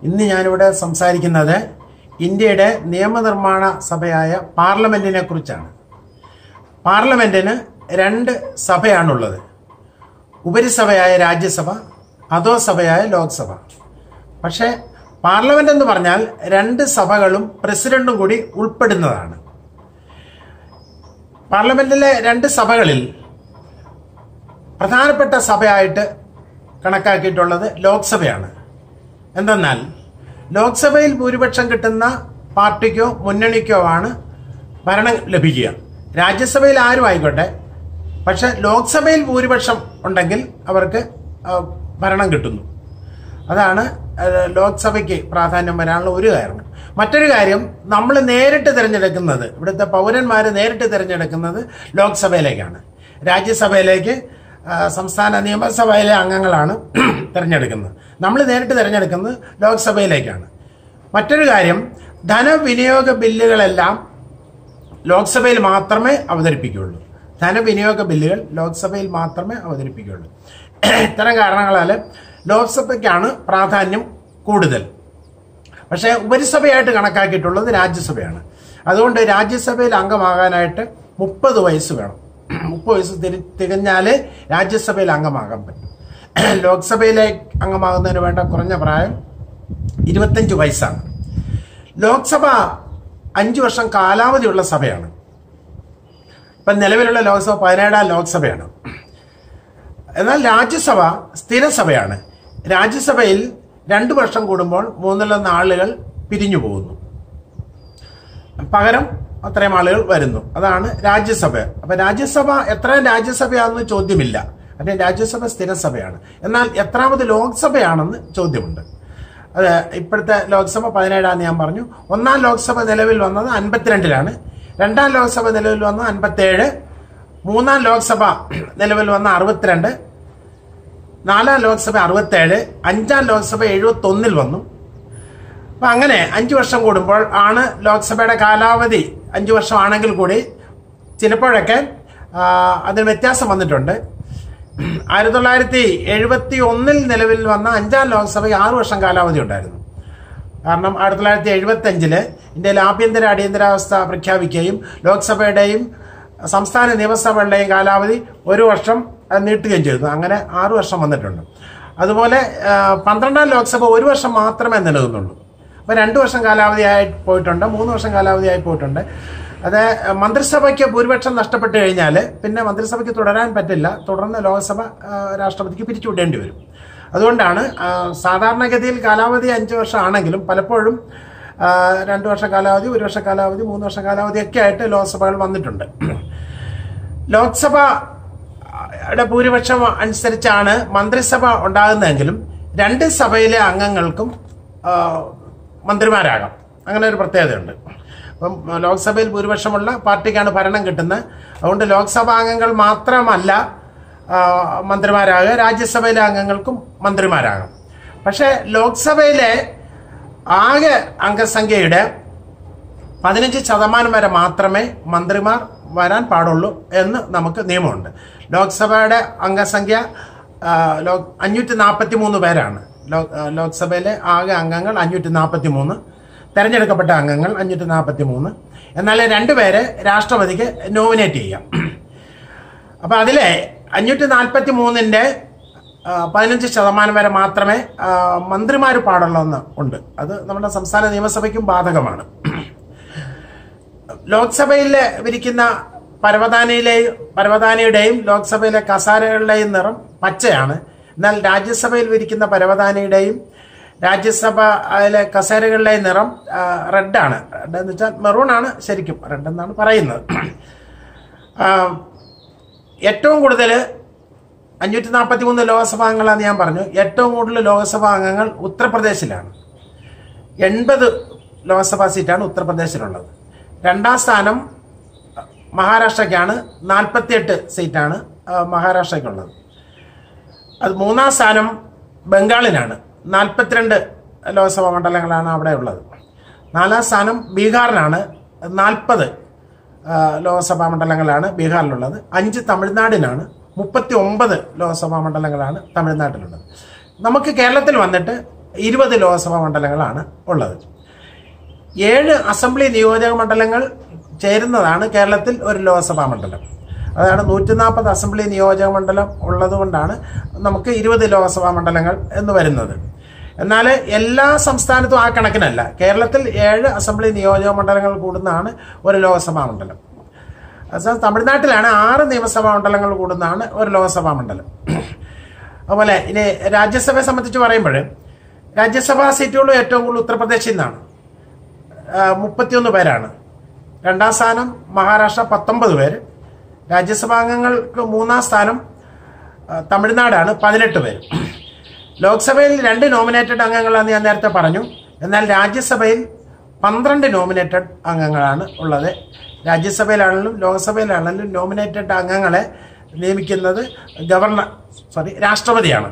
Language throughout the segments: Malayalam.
ഇന്ന് ഞാനിവിടെ സംസാരിക്കുന്നത് ഇന്ത്യയുടെ നിയമനിർമ്മാണ സഭയായ പാർലമെന്റിനെ കുറിച്ചാണ് പാർലമെന്റിന് രണ്ട് സഭയാണുള്ളത് ഉപരിസഭയായ രാജ്യസഭ അധോ സഭയായ ലോക്സഭ പക്ഷേ പാർലമെന്റ് എന്ന് പറഞ്ഞാൽ രണ്ട് സഭകളും പ്രസിഡന്റും കൂടി ഉൾപ്പെടുന്നതാണ് പാർലമെന്റിലെ രണ്ട് സഭകളിൽ പ്രധാനപ്പെട്ട സഭയായിട്ട് കണക്കാക്കിയിട്ടുള്ളത് ലോക്സഭയാണ് എന്തെന്നാൽ ലോക്സഭയിൽ ഭൂരിപക്ഷം കിട്ടുന്ന പാർട്ടിക്കോ മുന്നണിക്കോ ആണ് ഭരണം ലഭിക്കുക രാജ്യസഭയിൽ ആരും ആയിക്കോട്ടെ പക്ഷെ ലോക്സഭയിൽ ഭൂരിപക്ഷം ഉണ്ടെങ്കിൽ അവർക്ക് ആ, ഭരണം കിട്ടുന്നു അതാണ് ആ, ലോക്സഭയ്ക്ക് പ്രാധാന്യം വരാനുള്ള ഒരു കാരണം മറ്റൊരു കാര്യം നമ്മൾ നേരിട്ട് തിരഞ്ഞെടുക്കുന്നത് ഇവിടുത്തെ പൗരന്മാർ നേരിട്ട് തിരഞ്ഞെടുക്കുന്നത് ലോക്സഭയിലേക്കാണ് രാജ്യസഭയിലേക്ക് ആ, സംസ്ഥാന നിയമസഭയിലെ അംഗങ്ങളാണ് തിരഞ്ഞെടുക്കുന്നത് നമ്മൾ നേരിട്ട് തിരഞ്ഞെടുക്കുന്നത് ലോക്സഭയിലേക്കാണ് മറ്റൊരു കാര്യം ധനവിനിയോഗ ബില്ലുകളെല്ലാം ലോക്സഭയിൽ മാത്രമേ അവതരിപ്പിക്കുകയുള്ളൂ ധനവിനിയോഗ ബില്ലുകൾ ലോക്സഭയിൽ മാത്രമേ അവതരിപ്പിക്കുകയുള്ളൂ ഇത്തരം കാരണങ്ങളാൽ ലോക്സഭയ്ക്കാണ് പ്രാധാന്യം കൂടുതൽ പക്ഷേ ഉപരിസഭയായിട്ട് കണക്കാക്കിയിട്ടുള്ളത് രാജ്യസഭയാണ് അതുകൊണ്ട് രാജ്യസഭയിൽ അംഗമാകാനായിട്ട് മുപ്പത് വയസ്സ് വേണം മുപ്പത് വയസ്സ് തിരി തികഞ്ഞാൽ രാജ്യസഭയിൽ അംഗമാകാൻ പറ്റും ലോക്സഭയിലെ അംഗമാകുന്നതിന് വേണ്ട കുറഞ്ഞ പ്രായം ഇരുപത്തഞ്ച് വയസ്സാണ് ലോക്സഭ അഞ്ചു വർഷം കാലാവധിയുള്ള സഭയാണ് ഇപ്പം നിലവിലുള്ള ലോക്സഭ പതിനേഴാം ലോക്സഭയാണ് എന്നാൽ രാജ്യസഭ സ്ഥിരസഭയാണ് രാജ്യസഭയിൽ രണ്ടു വർഷം കൂടുമ്പോൾ മൂന്നിലൊന്ന് ആളുകൾ പിരിഞ്ഞു പോകുന്നു പകരം അത്രയും ആളുകൾ വരുന്നു അതാണ് രാജ്യസഭ അപ്പൊ രാജ്യസഭ എത്ര രാജ്യസഭയാണെന്ന് ചോദ്യമില്ല അതിന് രാജ്യസഭ സ്ഥിരസഭയാണ് എന്നാൽ എത്രാമത് ലോക്സഭയാണെന്ന് ചോദ്യമുണ്ട് അത് ഇപ്പോഴത്തെ ലോക്സഭ പതിനേഴാന്ന് ഞാൻ പറഞ്ഞു ഒന്നാം ലോക്സഭ നിലവിൽ വന്നത് അൻപത്തിരണ്ടിലാണ് രണ്ടാം ലോക്സഭ നിലവിൽ വന്നത് അൻപത്തേഴ് മൂന്നാം ലോക്സഭ നിലവിൽ വന്ന അറുപത്തിരണ്ട് നാലാം ലോക്സഭ അറുപത്തേഴ് അഞ്ചാം ലോക്സഭ എഴുപത്തൊന്നിൽ വന്നു അപ്പൊ അങ്ങനെ അഞ്ചു വർഷം കൂടുമ്പോൾ ആണ് ലോക്സഭയുടെ കാലാവധി അഞ്ചു വർഷമാണെങ്കിൽ കൂടി ചിലപ്പോഴൊക്കെ ആ, അതിന് വ്യത്യാസം വന്നിട്ടുണ്ട് ആയിരത്തി തൊള്ളായിരത്തി എഴുപത്തി ഒന്നിൽ നിലവിൽ വന്ന അഞ്ചാം ലോക്സഭയ്ക്ക് ആറു വർഷം കാലാവധി ഉണ്ടായിരുന്നു കാരണം ആയിരത്തി തൊള്ളായിരത്തി എഴുപത്തി അഞ്ചില് ഇന്ത്യയിൽ ആഭ്യന്തര അടിയന്തരാവസ്ഥ പ്രഖ്യാപിക്കുകയും ലോക്സഭയുടെയും സംസ്ഥാന നിയമസഭകളുടെയും കാലാവധി ഒരു വർഷം അത് നീട്ടുകയും ചെയ്തു അങ്ങനെ ആറു വർഷം വന്നിട്ടുണ്ട് അതുപോലെ ആ, പന്ത്രണ്ടാം ലോക്സഭ ഒരു വർഷം മാത്രമേ നിലനിന്നുള്ളൂ അപ്പോൾ രണ്ട് വർഷം കാലാവധിയായി പോയിട്ടുണ്ട് മൂന്ന് വർഷം കാലാവധിയായി പോയിട്ടുണ്ട് അത് മന്ത്രിസഭയ്ക്ക് ഭൂരിപക്ഷം നഷ്ടപ്പെട്ട് കഴിഞ്ഞാൽ പിന്നെ മന്ത്രിസഭയ്ക്ക് തുടരാൻ പറ്റില്ല തുടർന്ന് ലോക്സഭ ആ, രാഷ്ട്രപതിക്ക് പിരിച്ചുവിടേണ്ടി വരും അതുകൊണ്ടാണ് ആ, സാധാരണഗതിയിൽ കാലാവധി അഞ്ച് വർഷം ആണെങ്കിലും പലപ്പോഴും ആ, രണ്ട് വർഷ കാലാവധി ഒരു വർഷ കാലാവധി മൂന്ന് വർഷ കാലാവധി ഒക്കെ ആയിട്ട് ലോക്സഭകൾ വന്നിട്ടുണ്ട് ലോക്സഭയുടെ ഭൂരിപക്ഷം അനുസരിച്ചാണ് മന്ത്രിസഭ ഉണ്ടാകുന്നതെങ്കിലും രണ്ട് സഭയിലെ അംഗങ്ങൾക്കും ആ, മന്ത്രിമാരാകാം അങ്ങനെ ഒരു പ്രത്യേകതയുണ്ട് അപ്പം ലോക്സഭയിൽ ഭൂരിപക്ഷമുള്ള പാർട്ടിക്കാണ് ഭരണം കിട്ടുന്നത് അതുകൊണ്ട് ലോക്സഭാ അംഗങ്ങൾ മാത്രമല്ല ആ, മന്ത്രിമാരാകുക രാജ്യസഭയിലെ അംഗങ്ങൾക്കും മന്ത്രിമാരാകാം പക്ഷേ ലോക്സഭയിലെ ആകെ അംഗസംഖ്യയുടെ പതിനഞ്ച് ശതമാനം വരെ മാത്രമേ മന്ത്രിമാർ വരാൻ പാടുള്ളൂ എന്ന് നമുക്ക് നിയമമുണ്ട് ലോക്സഭയുടെ അംഗസംഖ്യ ആ, ലോ- അഞ്ഞൂറ്റി നാൽപ്പത്തി മൂന്ന് പേരാണ് ലോ- ആ, ലോക്സഭയിലെ ആകെ അംഗങ്ങൾ അഞ്ഞൂറ്റി നാൽപ്പത്തി മൂന്ന് തെരഞ്ഞെടുക്കപ്പെട്ട അംഗങ്ങൾ അഞ്ഞൂറ്റി നാൽപ്പത്തി മൂന്ന് എന്നാൽ രണ്ടുപേരെ രാഷ്ട്രപതിക്ക് നോമിനേറ്റ് ചെയ്യാം അപ്പൊ അതിലെ അഞ്ഞൂറ്റി നാൽപ്പത്തി മൂന്നിന്റെ പതിനഞ്ച് ശതമാനം വരെ മാത്രമേ മന്ത്രിമാർ പാടുള്ളൂ എന്ന് ഉണ്ട് അത് നമ്മുടെ സംസ്ഥാന നിയമസഭയ്ക്കും ബാധകമാണ് ലോക്സഭയിൽ വിരിക്കുന്ന പരവതാനിയിലെയും പരവതാനിയുടെയും ലോക്സഭയിലെ കസാരകളുടെയും നിറം പച്ചയാണ് എന്നാൽ രാജ്യസഭയിൽ വിരിക്കുന്ന പരവതാനിയുടെയും രാജ്യസഭയിലെ കസേരകളുടെയും നിറം ആ, റെഡാണ് റെഡ് എന്ന് വെച്ചാൽ മെറൂൺ ആണ് ശരിക്കും റെഡ് എന്നാണ് പറയുന്നത് ആ, ഏറ്റവും കൂടുതൽ അഞ്ഞൂറ്റി നാൽപ്പത്തി മൂന്ന് ലോക്സഭാ അംഗങ്ങളാന്ന് ഞാൻ പറഞ്ഞു ഏറ്റവും കൂടുതൽ ലോക്സഭാ അംഗങ്ങൾ ഉത്തർപ്രദേശിലാണ് എൺപത് ലോക്സഭാ സീറ്റാണ് ഉത്തർപ്രദേശിലുള്ളത് രണ്ടാം സ്ഥാനം മഹാരാഷ്ട്രയ്ക്കാണ് നാൽപ്പത്തിയെട്ട് സീറ്റാണ് ആ, മഹാരാഷ്ട്രയ്ക്കുള്ളത് അത് മൂന്നാം സ്ഥാനം ബംഗാളിനാണ് നാൽപ്പത്തിരണ്ട് ലോക്സഭാ മണ്ഡലങ്ങളാണ് അവിടെ ഉള്ളത് നാലാം സ്ഥാനം ബീഹാറിനാണ് നാൽപ്പത് ലോക്സഭാ മണ്ഡലങ്ങളാണ് ബീഹാറിലുള്ളത് അഞ്ച് തമിഴ്നാടിനാണ് മുപ്പത്തി ഒമ്പത് ലോക്സഭാ മണ്ഡലങ്ങളാണ് തമിഴ്നാട്ടിലുള്ളത് നമുക്ക് കേരളത്തിൽ വന്നിട്ട് ഇരുപത് ലോക്സഭാ മണ്ഡലങ്ങളാണ് ഉള്ളത് ഏഴ് അസംബ്ലി നിയോജക മണ്ഡലങ്ങൾ ചേരുന്നതാണ് കേരളത്തിൽ ഒരു ലോക്സഭാ മണ്ഡലം അതാണ് നൂറ്റി നാൽപ്പത് അസംബ്ലി നിയോജക മണ്ഡലം ഉള്ളത് കൊണ്ടാണ് നമുക്ക് ഇരുപത് ലോക്സഭാ മണ്ഡലങ്ങൾ എന്ന് വരുന്നത് എന്നാൽ എല്ലാ സംസ്ഥാനത്തും ആ കണക്കിനല്ല കേരളത്തിൽ ഏഴ് അസംബ്ലി നിയോജക മണ്ഡലങ്ങൾ കൂടുന്നതാണ് ഒരു ലോക്സഭാ മണ്ഡലം അത് തമിഴ്നാട്ടിലാണ് ആറ് നിയമസഭാ മണ്ഡലങ്ങൾ കൂടുന്നതാണ് ഒരു ലോക്സഭാ മണ്ഡലം അതുപോലെ ഇനി രാജ്യസഭയെ സംബന്ധിച്ച് പറയുമ്പോൾ രാജ്യസഭാ സീറ്റുകൾ ഏറ്റവും കൂടുതൽ ഉത്തർപ്രദേശിൽ നിന്നാണ് മുപ്പത്തിയൊന്ന് പേരാണ് രണ്ടാം സ്ഥാനം മഹാരാഷ്ട്ര പത്തൊമ്പത് പേര് രാജ്യസഭാംഗങ്ങൾക്ക് മൂന്നാം സ്ഥാനം ആ, തമിഴ്നാടാണ് പതിനെട്ട് പേര് ലോക്സഭയിൽ രണ്ട് നോമിനേറ്റഡ് അംഗങ്ങളാണെന്ന് ഞാൻ നേരത്തെ പറഞ്ഞു എന്നാൽ രാജ്യസഭയിൽ പന്ത്രണ്ട് നോമിനേറ്റഡ് അംഗങ്ങളാണ് ഉള്ളത് രാജ്യസഭയിലാണെങ്കിലും ലോക്സഭയിലാണെങ്കിലും നോമിനേറ്റഡ് അംഗങ്ങളെ നിയമിക്കുന്നത് ഗവർണർ സോറി രാഷ്ട്രപതിയാണ്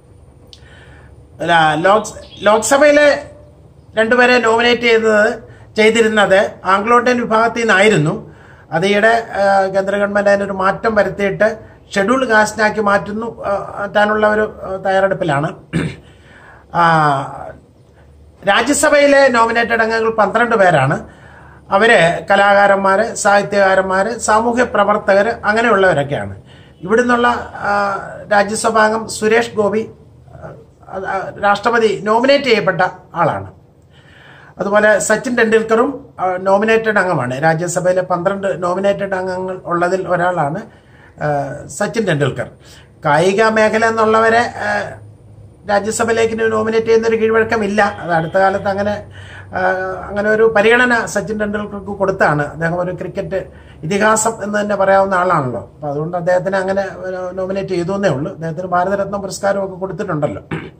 ല- ലോക് ലോക്സഭയിലെ രണ്ടുപേരെ നോമിനേറ്റ് ചെയ്തത് ചെയ്തിരുന്നത് ആംഗ്ലോ ഇന്ത്യൻ വിഭാഗത്തിൽ നിന്നായിരുന്നു അത് ഈയിടെ ആ, കേന്ദ്ര ഗവൺമെന്റ് അതിനൊരു മാറ്റം വരുത്തിയിട്ട് ഷെഡ്യൂൾ കാസ്റ്റിനാക്കി മാറ്റുന്നു ആ, മാറ്റാനുള്ള ഒരു ആ, തയ്യാറെടുപ്പിലാണ് ആ, രാജ്യസഭയിലെ നോമിനേറ്റഡ് അംഗങ്ങൾ പന്ത്രണ്ട് പേരാണ് അവര് കലാകാരന്മാര് സാഹിത്യകാരന്മാര് സാമൂഹ്യ പ്രവർത്തകർ അങ്ങനെയുള്ളവരൊക്കെയാണ് ഇവിടുന്നുള്ള ആ, രാജ്യസഭാംഗം സുരേഷ് ഗോപി ആ, ആ, രാഷ്ട്രപതി നോമിനേറ്റ് ചെയ്യപ്പെട്ട ആളാണ് അതുപോലെ സച്ചിൻ ടെണ്ടുൽക്കറും നോമിനേറ്റഡ് അംഗമാണ് രാജ്യസഭയിലെ പന്ത്രണ്ട് നോമിനേറ്റഡ് അംഗങ്ങൾ ഉള്ളതിൽ ഒരാളാണ് ആ, സച്ചിൻ ടെണ്ടുൽക്കർ കായിക മേഖല എന്നുള്ളവരെ ആ, രാജ്യസഭയിലേക്ക് നോമിനേറ്റ് ചെയ്യുന്ന ഒരു കീഴ്വഴക്കമില്ല അത് അടുത്ത കാലത്ത് അങ്ങനെ ആ, അങ്ങനെ ഒരു പരിഗണന സച്ചിൻ ടെണ്ടുൽക്കർക്ക് കൊടുത്താണ് അദ്ദേഹം ഒരു ക്രിക്കറ്റ് ഇതിഹാസം എന്ന് തന്നെ പറയാവുന്ന ആളാണല്ലോ അപ്പോൾ അതുകൊണ്ട് അദ്ദേഹത്തിന് അങ്ങനെ നോമിനേറ്റ് ചെയ്തു എന്നേ ഉള്ളൂ അദ്ദേഹത്തിന് ഭാരതരത്ന പുരസ്കാരമൊക്കെ കൊടുത്തിട്ടുണ്ടല്ലോ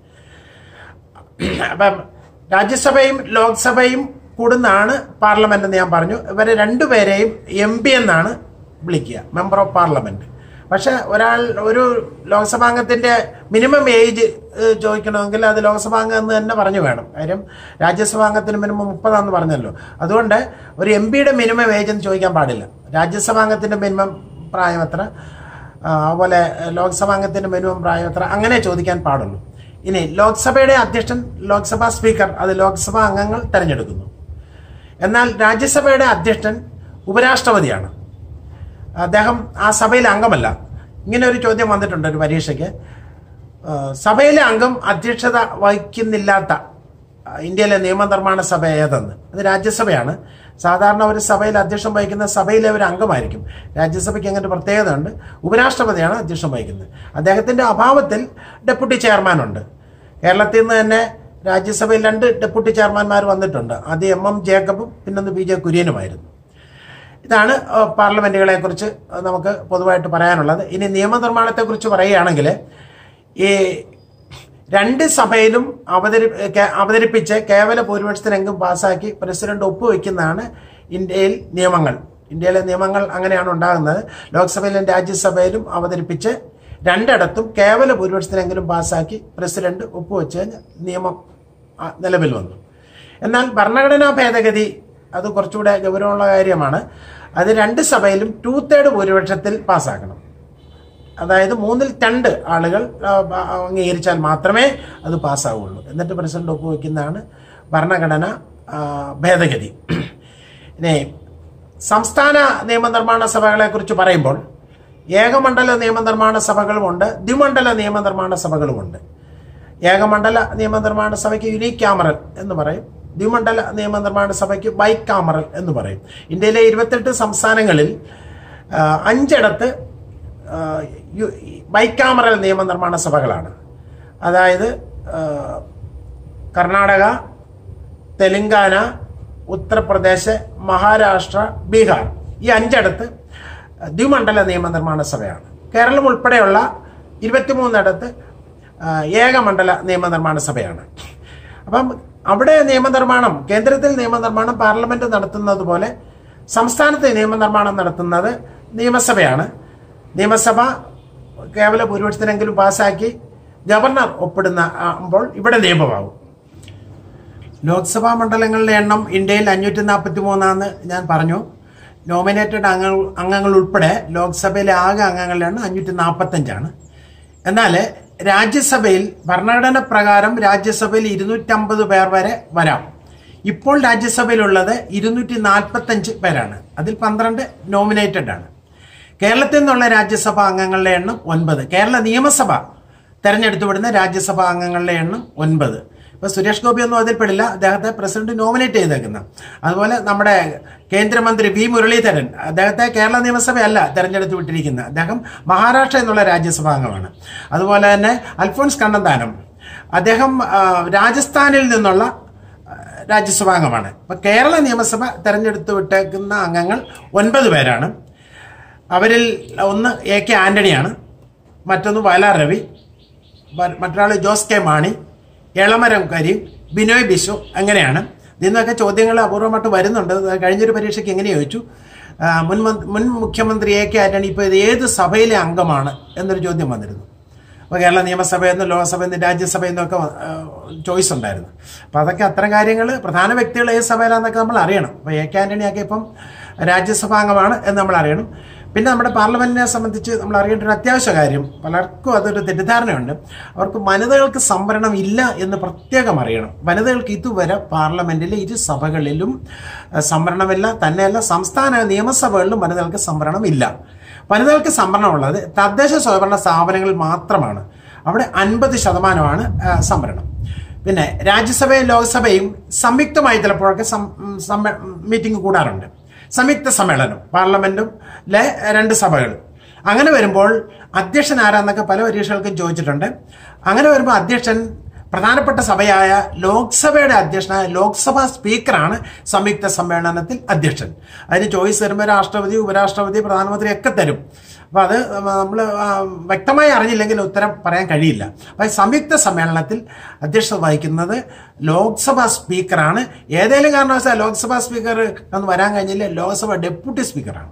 അപ്പം രാജ്യസഭയും ലോക്സഭയും കൂടുന്നതാണ് പാർലമെന്റ് എന്ന് ഞാൻ പറഞ്ഞു ഇവരെ രണ്ടുപേരെയും എം പി എന്നാണ് വിളിക്കുക മെമ്പർ ഓഫ് പാർലമെന്റ് പക്ഷെ ഒരാൾ ഒരു ലോക്സഭാംഗത്തിന്റെ മിനിമം ഏജ് ചോദിക്കണമെങ്കിൽ അത് ലോക്സഭാംഗം എന്ന് തന്നെ പറഞ്ഞു വേണം കാര്യം രാജ്യസഭാംഗത്തിന് മിനിമം മുപ്പതാന്ന് പറഞ്ഞല്ലോ അതുകൊണ്ട് ഒരു എം പിയുടെ മിനിമം ഏജ് എന്ന് ചോദിക്കാൻ പാടില്ല രാജ്യസഭാംഗത്തിന്റെ മിനിമം പ്രായം എത്ര ആ, അതുപോലെ ലോക്സഭാംഗത്തിന്റെ മിനിമം പ്രായം എത്ര അങ്ങനെ ചോദിക്കാൻ പാടുള്ളൂ ഇനി ലോക്സഭയുടെ അധ്യക്ഷൻ ലോക്സഭാ സ്പീക്കർ അത് ലോക്സഭാ അംഗങ്ങൾ തെരഞ്ഞെടുക്കുന്നു എന്നാൽ രാജ്യസഭയുടെ അധ്യക്ഷൻ ഉപരാഷ്ട്രപതിയാണ് അദ്ദേഹം ആ സഭയിലെ അംഗമല്ല ഇങ്ങനെ ഒരു ചോദ്യം വന്നിട്ടുണ്ട് ഒരു പരീക്ഷയ്ക്ക് ആ, സഭയിലെ അംഗം അധ്യക്ഷത വഹിക്കുന്നില്ലാത്ത ആ, ഇന്ത്യയിലെ നിയമനിർമ്മാണ സഭ ഏതെന്ന് അത് രാജ്യസഭയാണ് സാധാരണ ഒരു സഭയിൽ അധ്യക്ഷം വഹിക്കുന്ന സഭയിലെ ഒരു അംഗമായിരിക്കും രാജ്യസഭയ്ക്ക് അങ്ങനെ ഒരു പ്രത്യേകത ഉണ്ട് ഉപരാഷ്ട്രപതിയാണ് അധ്യക്ഷം വഹിക്കുന്നത് അദ്ദേഹത്തിന്റെ അഭാവത്തിൽ ഡെപ്യൂട്ടി ചെയർമാൻ ഉണ്ട് കേരളത്തിൽ നിന്ന് തന്നെ രാജ്യസഭയിൽ രണ്ട് ഡെപ്യൂട്ടി ചെയർമാൻമാർ വന്നിട്ടുണ്ട് ആദ്യം എം എം ജേക്കബും പിന്നൊന്ന് ബി ജെ കുര്യനുമായിരുന്നു ഇതാണ് ഏഹ്, പാർലമെന്റുകളെ കുറിച്ച് നമുക്ക് പൊതുവായിട്ട് പറയാനുള്ളത് ഇനി നിയമനിർമ്മാണത്തെക്കുറിച്ച് പറയുകയാണെങ്കിൽ ഈ രണ്ട് സഭയിലും അവതരി കേ- അവതരിപ്പിച്ച് കേവല ഭൂരിപക്ഷത്തിനെങ്കിലും പാസ്സാക്കി പ്രസിഡന്റ് ഒപ്പുവെക്കുന്നതാണ് ഇന്ത്യയിൽ നിയമങ്ങൾ ഇന്ത്യയിലെ നിയമങ്ങൾ അങ്ങനെയാണ് ഉണ്ടാകുന്നത് ലോക്സഭയിലും രാജ്യസഭയിലും അവതരിപ്പിച്ച് രണ്ടിടത്തും കേവല ഭൂരിപക്ഷത്തിനെങ്കിലും പാസ്സാക്കി പ്രസിഡന്റ് ഒപ്പുവെച്ച് കഴിഞ്ഞാൽ നിയമം ആ, നിലവിൽ വന്നു എന്നാൽ ഭരണഘടനാ ഭേദഗതി അത് കുറച്ചുകൂടെ ഗൗരവമുള്ള കാര്യമാണ് അത് രണ്ട് സഭയിലും ടു തേർഡ് ഭൂരിപക്ഷത്തിൽ പാസ്സാക്കണം അതായത് മൂന്നിൽ രണ്ട് ആളുകൾ ആ, ആ, അംഗീകരിച്ചാൽ മാത്രമേ അത് പാസ്സാവുള്ളൂ എന്നിട്ട് പ്രസിഡന്റ് ഒപ്പുവെക്കുന്നതാണ് ഭരണഘടന ആ, ഭേദഗതി ഇനി സംസ്ഥാന നിയമനിർമ്മാണ സഭകളെ കുറിച്ച് പറയുമ്പോൾ ഏകമണ്ഡല നിയമനിർമ്മാണ സഭകളുമുണ്ട് ദ്വിമണ്ഡല നിയമനിർമ്മാണ സഭകളുമുണ്ട് ഏകമണ്ഡല നിയമനിർമ്മാണ സഭയ്ക്ക് യുനീക് ക്യാമറൽ എന്ന് പറയും ദ്വിമണ്ഡല നിയമനിർമ്മാണ സഭയ്ക്ക് ബൈക്ക് കാമറൽ എന്ന് പറയും ഇന്ത്യയിലെ ഇരുപത്തെട്ട് സംസ്ഥാനങ്ങളിൽ ആ, അഞ്ചിടത്ത് ആ, യു- ബൈക്കാമറൽ നിയമനിർമ്മാണ സഭകളാണ് അതായത് ആ, കർണാടക തെലങ്കാന ഉത്തർപ്രദേശ് മഹാരാഷ്ട്ര ബീഹാർ ഈ അഞ്ചിടത്ത് ദ്വിമണ്ഡല നിയമനിർമ്മാണ സഭയാണ് കേരളം ഉൾപ്പെടെയുള്ള ഇരുപത്തിമൂന്നിടത്ത് ആ, ഏകമണ്ഡല നിയമനിർമ്മാണ സഭയാണ് അപ്പം അവിടെ നിയമനിർമ്മാണം കേന്ദ്രത്തിൽ നിയമനിർമ്മാണം പാർലമെന്റ് നടത്തുന്നത് പോലെ സംസ്ഥാനത്ത് നിയമനിർമ്മാണം നടത്തുന്നത് നിയമസഭയാണ് നിയമസഭ കേവല ഭൂരിപക്ഷത്തിനെങ്കിലും പാസ്സാക്കി ഗവർണർ ഒപ്പിടുന്ന ആകുമ്പോൾ ഇവിടെ നിയമമാവും ലോക്സഭാ മണ്ഡലങ്ങളുടെ എണ്ണം ഇന്ത്യയിൽ അഞ്ഞൂറ്റി നാൽപ്പത്തി മൂന്നാന്ന് ഞാൻ പറഞ്ഞു നോമിനേറ്റഡ് അംഗങ്ങൾ അംഗങ്ങൾ ഉൾപ്പെടെ ലോക്സഭയിലെ ആകെ അംഗങ്ങളുടെ എണ്ണം അഞ്ഞൂറ്റി നാൽപ്പത്തഞ്ചാണ് എന്നാൽ രാജ്യസഭയിൽ ഭരണഘടന പ്രകാരം രാജ്യസഭയിൽ ഇരുന്നൂറ്റമ്പത് പേർ വരെ വരാം ഇപ്പോൾ രാജ്യസഭയിലുള്ളത് ഇരുന്നൂറ്റി നാൽപ്പത്തഞ്ച് പേരാണ് അതിൽ പന്ത്രണ്ട് നോമിനേറ്റഡ് ആണ് കേരളത്തിൽ നിന്നുള്ള രാജ്യസഭാ അംഗങ്ങളുടെ എണ്ണം ഒൻപത് കേരള നിയമസഭ തെരഞ്ഞെടുത്തു വിടുന്ന രാജ്യസഭാ അംഗങ്ങളുടെ എണ്ണം ഒൻപത് ഇപ്പൊ സുരേഷ് ഗോപി ഒന്നും അതിൽ പെടില്ല അദ്ദേഹത്തെ പ്രസിഡന്റ് നോമിനേറ്റ് ചെയ്തേക്കുന്ന അതുപോലെ നമ്മുടെ കേന്ദ്രമന്ത്രി വി മുരളീധരൻ അദ്ദേഹത്തെ കേരള നിയമസഭയല്ല തെരഞ്ഞെടുത്ത് വിട്ടിരിക്കുന്നത് അദ്ദേഹം മഹാരാഷ്ട്ര എന്നുള്ള രാജ്യസഭാ അംഗമാണ് അതുപോലെ തന്നെ അൽഫോൺസ് കണ്ണന്താനം അദ്ദേഹം ആ, രാജസ്ഥാനിൽ നിന്നുള്ള രാജ്യസഭാംഗമാണ് അപ്പൊ കേരള നിയമസഭ തെരഞ്ഞെടുത്ത് വിട്ടേക്കുന്ന അംഗങ്ങൾ ഒൻപത് പേരാണ് അവരിൽ ഒന്ന് എ കെ ആന്റണിയാണ് മറ്റൊന്ന് വയലാർ രവി മ- മറ്റൊരാൾ ജോസ് കെ മാണി എളമരം കരീം ബിനോയ് ബിശു അങ്ങനെയാണ് ഇതിൽ നിന്നൊക്കെ ചോദ്യങ്ങൾ അപൂർവമായിട്ട് വരുന്നുണ്ട് അത് കഴിഞ്ഞൊരു പരീക്ഷയ്ക്ക് എങ്ങനെ ചോദിച്ചു ആ, മുൻ മന്ത്രി- മുൻ മുഖ്യമന്ത്രി എ കെ ആന്റണി ഇപ്പോൾ ഇത് ഏത് സഭയിലെ അംഗമാണ് എന്നൊരു ചോദ്യം വന്നിരുന്നു അപ്പോൾ കേരള നിയമസഭയിൽ നിന്ന് ലോക്സഭയിൽ നിന്ന് രാജ്യസഭയിൽ നിന്നൊക്കെ ചോയ്സ് ഉണ്ടായിരുന്നു അപ്പോൾ അതൊക്കെ അത്തരം കാര്യങ്ങൾ പ്രധാന വ്യക്തികൾ ഏത് സഭയിലാണെന്നൊക്കെ നമ്മൾ അറിയണം അപ്പോൾ എ കെ ആന്റണിയൊക്കെ ഇപ്പം രാജ്യസഭാംഗമാണ് എന്ന് നമ്മൾ അറിയണം പിന്നെ നമ്മുടെ പാർലമെന്റിനെ സംബന്ധിച്ച് നമ്മൾ അറിയേണ്ട ഒരു അത്യാവശ്യ കാര്യം പലർക്കും അതൊരു തെറ്റിദ്ധാരണയുണ്ട് അവർക്ക് വനിതകൾക്ക് സംവരണം ഇല്ല എന്ന് പ്രത്യേകം അറിയണം വനിതകൾക്ക് ഇതുവരെ പാർലമെന്റിലെ ഇരു സഭകളിലും അഹ്, സംവരണമില്ല തന്നെയല്ല സംസ്ഥാന നിയമസഭകളിലും വനിതകൾക്ക് സംവരണം ഇല്ല വനിതകൾക്ക് സംവരണമുള്ളത് തദ്ദേശ സ്വയംഭരണ സ്ഥാപനങ്ങളിൽ മാത്രമാണ് അവിടെ അൻപത് ശതമാനമാണ് ആ, സംവരണം പിന്നെ രാജ്യസഭയും ലോക്സഭയും സംയുക്തമായി ചിലപ്പോഴൊക്കെ സം- ഉം, സമ്മേ- മീറ്റിംഗ് കൂടാറുണ്ട് സംയുക്ത സമ്മേളനം പാർലമെന്റും ലെ രണ്ട് സഭകൾ അങ്ങനെ വരുമ്പോൾ അധ്യക്ഷൻ ആരാന്നൊക്കെ പല പരീക്ഷകൾക്കും ചോദിച്ചിട്ടുണ്ട് അങ്ങനെ വരുമ്പോൾ അധ്യക്ഷൻ പ്രധാനപ്പെട്ട സഭയായ ലോക്സഭയുടെ അധ്യക്ഷനായ ലോക്സഭാ സ്പീക്കറാണ് സംയുക്ത സമ്മേളനത്തിൽ അധ്യക്ഷൻ അതിന് ചോയ്സ് തരുമ്പോൾ രാഷ്ട്രപതി ഉപരാഷ്ട്രപതി പ്രധാനമന്ത്രി ഒക്കെ തരും അപ്പോൾ അത് നമ്മൾ വ്യക്തമായി അറിഞ്ഞില്ലെങ്കിൽ ഉത്തരം പറയാൻ കഴിയില്ല അപ്പോൾ സംയുക്ത സമ്മേളനത്തിൽ അധ്യക്ഷത വഹിക്കുന്നത് ലോക്സഭാ സ്പീക്കറാണ് ഏതെങ്കിലും കാരണവശാൽ ലോക്സഭാ സ്പീക്കർ ഒന്ന് വരാൻ കഴിഞ്ഞില്ല ലോക്സഭ ഡെപ്യൂട്ടി സ്പീക്കറാണ്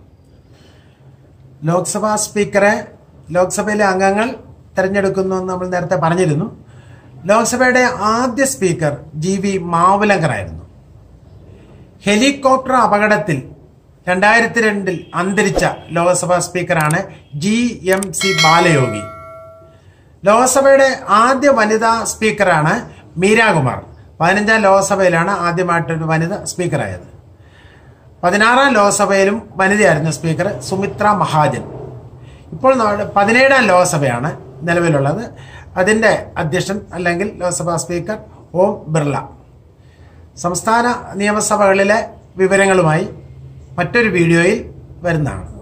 ലോക്സഭാ സ്പീക്കറെ ലോക്സഭയിലെ അംഗങ്ങൾ തിരഞ്ഞെടുക്കുന്നു എന്ന് നമ്മൾ നേരത്തെ പറഞ്ഞിരുന്നു ലോക്സഭയുടെ ആദ്യ സ്പീക്കർ ജി വി മാവുലങ്കറായിരുന്നു ഹെലികോപ്റ്റർ അപകടത്തിൽ രണ്ടായിരത്തി രണ്ടിൽ അന്തരിച്ച ലോക്സഭാ സ്പീക്കറാണ് ജി എം സി ബാലയോഗി ലോക്സഭയുടെ ആദ്യ വനിതാ സ്പീക്കറാണ് മീരാകുമാർ പതിനഞ്ചാം ലോക്സഭയിലാണ് ആദ്യമായിട്ടൊരു വനിത സ്പീക്കറായത് പതിനാറാം ലോക്സഭയിലും വനിതയായിരുന്നു സ്പീക്കർ സുമിത്ര മഹാജൻ ഇപ്പോൾ നമ്മുടെ പതിനേഴാം ലോക്സഭയാണ് നിലവിലുള്ളത് അതിൻ്റെ അധ്യക്ഷൻ അല്ലെങ്കിൽ ലോക്സഭാ സ്പീക്കർ ഓം ബിർള സംസ്ഥാന നിയമസഭകളിലെ വിവരങ്ങളുമായി മറ്റൊരു വീഡിയോയിൽ വരുന്നതാണ്